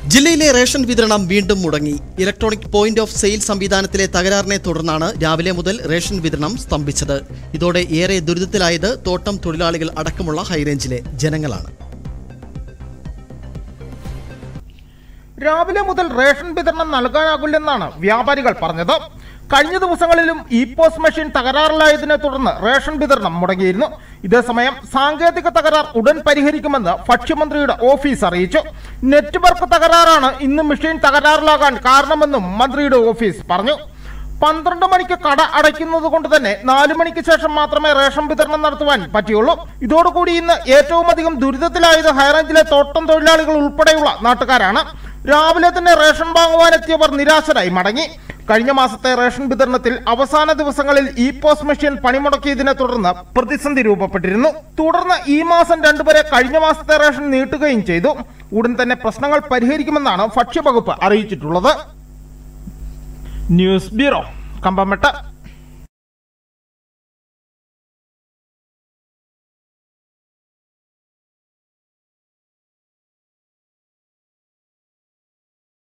ജില്ലയിലെ റേഷൻ വിതരണം വീണ്ടും മുടങ്ങി ഇലക്ട്രോണിക് പോയിന്റ് ഓഫ് സെയിൽ സംവിധാനത്തിലെ തകരാറിനെ തുടർന്നാണ് രാവിലെ മുതൽ റേഷൻ വിതരണം സ്തംഭിച്ചത് ഇതോടെ ഏറെ ദുരിതത്തിലായത് തോട്ടം തൊഴിലാളികൾ അടക്കമുള്ള ഹൈറേഞ്ചിലെ ജനങ്ങളാണ് രാവിലെ മുതൽ റേഷൻ വിതരണം നൽകാനാകില്ലെന്നാണ് വ്യാപാരികൾ പറഞ്ഞത് കഴിഞ്ഞ ദിവസങ്ങളിലും ഇ പോസ്റ്റ് മെഷീൻ തകരാറിലായതിനെ തുടർന്ന് റേഷൻ വിതരണം മുടങ്ങിയിരുന്നു ഇതേസമയം സാങ്കേതിക തകരാർ ഉടൻ പരിഹരിക്കുമെന്ന് ഭക്ഷ്യമന്ത്രിയുടെ ഓഫീസ് അറിയിച്ചു നെറ്റ്വർക്ക് തകരാറാണ് ഇന്ന് മെഷീൻ തകരാറിലാകാൻ കാരണമെന്നും മന്ത്രിയുടെ ഓഫീസ് പറഞ്ഞു പന്ത്രണ്ട് മണിക്ക് കട അടയ്ക്കുന്നത് കൊണ്ട് തന്നെ നാലു മണിക്ക് ശേഷം മാത്രമേ റേഷൻ വിതരണം നടത്തുവാൻ പറ്റിയുള്ളൂ ഇതോടുകൂടി ഇന്ന് ഏറ്റവും അധികം ദുരിതത്തിലായത് ഹൈറേഞ്ചിലെ തോട്ടം തൊഴിലാളികൾ ഉൾപ്പെടെയുള്ള നാട്ടുകാരാണ് രാവിലെ തന്നെ റേഷൻ വാങ്ങുവാനെത്തിയവർ നിരാശരായി മടങ്ങി കഴിഞ്ഞ മാസത്തെ റേഷൻ വിതരണത്തിൽ അവസാന ദിവസങ്ങളിൽ ഇ പോസ്റ്റ് മെഷീൻ പണിമുടക്കിയതിനെ തുടർന്ന് പ്രതിസന്ധി രൂപപ്പെട്ടിരുന്നു തുടർന്ന് ഈ മാസം രണ്ടുവരെ കഴിഞ്ഞ മാസത്തെ റേഷൻ നീട്ടുകയും ചെയ്തു ഉടൻ തന്നെ പ്രശ്നങ്ങൾ പരിഹരിക്കുമെന്നാണ് ഭക്ഷ്യവകുപ്പ് അറിയിച്ചിട്ടുള്ളത് ന്യൂസ് ബ്യൂറോ കമ്പമെട്ട്